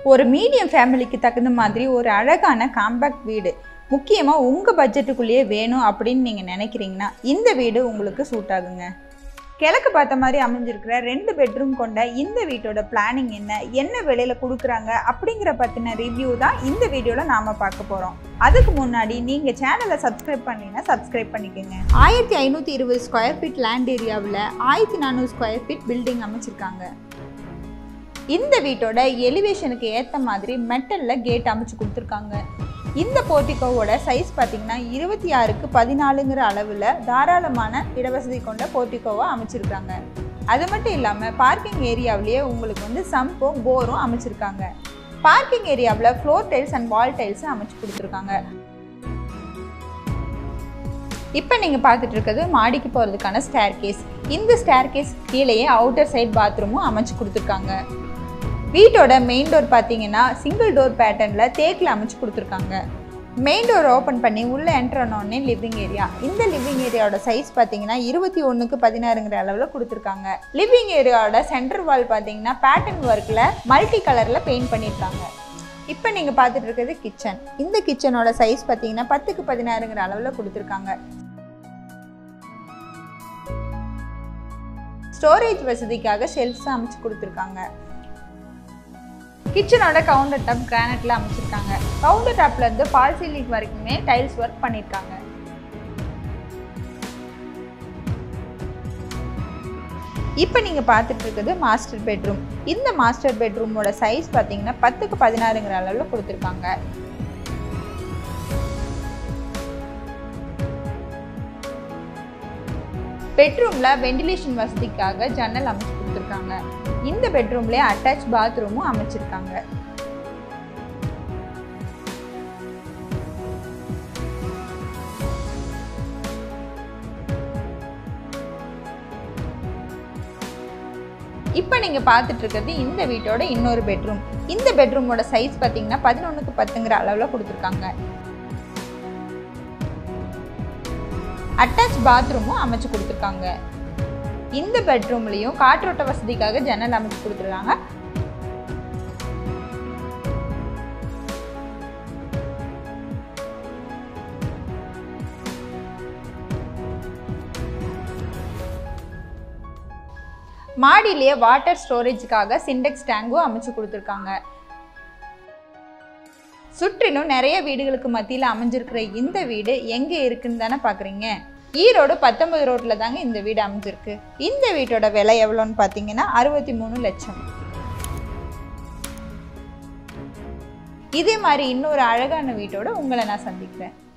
ஒரு மீடியம் ஃபேமிலிக்கு தகுந்த மாதிரி ஒரு அழகான காம்பேக்ட் வீடு முக்கியமாக உங்கள் பட்ஜெட்டுக்குள்ளேயே வேணும் அப்படின்னு நீங்கள் நினைக்கிறீங்கன்னா இந்த வீடு உங்களுக்கு சூட் ஆகுங்க கிழக்கு பார்த்த மாதிரி அமைஞ்சிருக்கிற ரெண்டு பெட்ரூம் கொண்ட இந்த வீட்டோட பிளானிங் என்ன என்ன விலையில கொடுக்குறாங்க அப்படிங்கிற பற்றின ரிவ்யூ தான் இந்த வீடியோவில் நாம் பார்க்க போகிறோம் அதுக்கு முன்னாடி நீங்கள் சேனலை சப்ஸ்கிரைப் பண்ணீங்கன்னா சப்ஸ்கிரைப் பண்ணிக்கோங்க ஆயிரத்தி ஐநூற்றி இருபது ஸ்கொயர் ஃபீட் லேண்ட் ஏரியாவில் ஆயிரத்தி நானூறு ஸ்கொயர் ஃபீட் பில்டிங் அமைச்சிருக்காங்க இந்த வீட்டோட எலிவேஷனுக்கு ஏற்ற மாதிரி மெட்டலில் கேட் அமைச்சு கொடுத்துருக்காங்க இந்த போர்ட்டிகோவோட சைஸ் பார்த்தீங்கன்னா இருபத்தி ஆறுக்கு பதினாலுங்கிற அளவில் தாராளமான இடவசதி கொண்ட போர்ட்டிகோவை அமைச்சிருக்காங்க அது மட்டும் இல்லாமல் பார்க்கிங் ஏரியாவிலேயே உங்களுக்கு வந்து சம்பும் போரும் அமைச்சிருக்காங்க பார்க்கிங் ஏரியாவில் ஃப்ளோர் டைல்ஸ் அண்ட் வால் டைல்ஸும் அமைச்சு கொடுத்துருக்காங்க இப்போ நீங்கள் பார்த்துட்டு இருக்கிறது மாடிக்கு போகிறதுக்கான ஸ்டேர் கேஸ் இந்த ஸ்டேர் கேஸ் கீழேயே அவுட்டர் சைட் பாத்ரூமும் அமைச்சு கொடுத்துருக்காங்க வீட்டோட மெயின் டோர் பார்த்தீங்கன்னா சிங்கிள் டோர் பேட்டர்னில் தேக்கில் அமைச்சு கொடுத்துருக்காங்க மெயின் டோர் ஓப்பன் பண்ணி உள்ளே என்ட்ரு ஆனோடனே லிவிங் ஏரியா இந்த லிவிங் ஏரியாவோட சைஸ் பார்த்தீங்கன்னா இருபத்தி ஒன்றுக்கு பதினாறுங்கிற அளவில் கொடுத்துருக்காங்க லிவிங் ஏரியாவோட சென்டர் வால் பார்த்தீங்கன்னா பேட்டர்ன் ஒர்க்கில் மல்டி கலரில் பெயிண்ட் பண்ணியிருக்காங்க இப்போ நீங்கள் பார்த்துட்டு இருக்கிறது கிச்சன் இந்த கிச்சனோட சைஸ் பார்த்தீங்கன்னா பத்துக்கு பதினாறுங்கிற அளவில் கொடுத்துருக்காங்க ஸ்டோரேஜ் வசதிக்காக ஷெல்ஃப்ஸ் அமைச்சு கொடுத்துருக்காங்க கிச்சனோட கவுண்டர் டாப் கிரானைட்ல அமைச்சிருக்காங்க கவுண்டர் டாப்ல இருந்து ஃபால் சீலிங் வரைக்குமே டைல்ஸ் ஒர்க் பண்ணியிருக்காங்க இப்போ நீங்கள் பார்த்துட்டு இருக்கிறது மாஸ்டர் பெட்ரூம் இந்த மாஸ்டர் பெட்ரூமோட சைஸ் பார்த்தீங்கன்னா பத்துக்கு பதினாறுங்கிற அளவில் கொடுத்துருக்காங்க பெட்ரூமில் வெண்டிலேஷன் வசதிக்காக ஜன்னல் அமைச்சு கொடுத்துருக்காங்க இந்த பெட்ரூம்லேயே அட்டாச் பாத்ரூமும் அமைச்சிருக்காங்க இப்போ நீங்கள் பார்த்துட்டு இருக்கிறது இந்த வீட்டோட இன்னொரு பெட்ரூம் இந்த பெட்ரூமோட சைஸ் பார்த்தீங்கன்னா பதினொன்றுக்கு பத்துங்கிற அளவில் கொடுத்துருக்காங்க அட்டாச் பாத்ரூமும் அமைச்சு கொடுத்துருக்காங்க இந்த பெட்ரூம்லையும் காற்றோட்ட வசதிக்காக ஜன்னல் அமைச்சு கொடுத்துருக்காங்க மாடியிலேயே வாட்டர் ஸ்டோரேஜுக்காக சிண்டெக்ஸ் டேங்கும் அமைச்சு கொடுத்துருக்காங்க சுற்றிலும் நிறைய வீடுகளுக்கு மத்தியில் அமைஞ்சிருக்கிற இந்த வீடு எங்கே இருக்குன்னு தானே பார்க்குறீங்க ஈரோடு பத்தொன்பது ரோட்டில் தாங்க இந்த வீடு அமைஞ்சிருக்கு இந்த வீட்டோட விலை எவ்வளோன்னு பார்த்தீங்கன்னா அறுபத்தி மூணு லட்சம் இதே மாதிரி இன்னொரு அழகான வீட்டோட உங்களை நான் சந்திக்கிறேன்